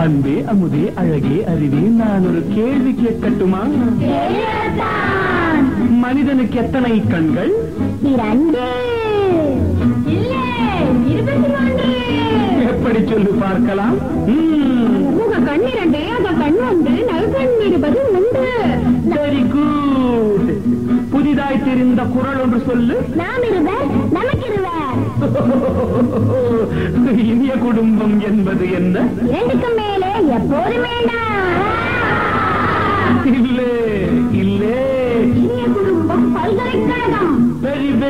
அன்பே அமுதே அழகே அறிவே நான் ஒரு கேள்வி கேட்கட்டுமா மனிதனுக்கு எத்தனை கண்கள் இரண்டு இல்லை இருபத்தி ஒன்று எப்படி சொல்லு பார்க்கலாம் ம், உங்க கண் இரண்டு அந்த கண் ஒன்று நல்கண் இருபது உண்டு very good புதிதாய் தெரிந்த குரல் ஒன்று சொல்லு நாம் இருவர் நமக்கு இருவர் இனிய குடும்பம் என்பது என்ன இரண்டுக்கும் மேலே எப்போதும் வேண்டாம் இல்லே இல்லே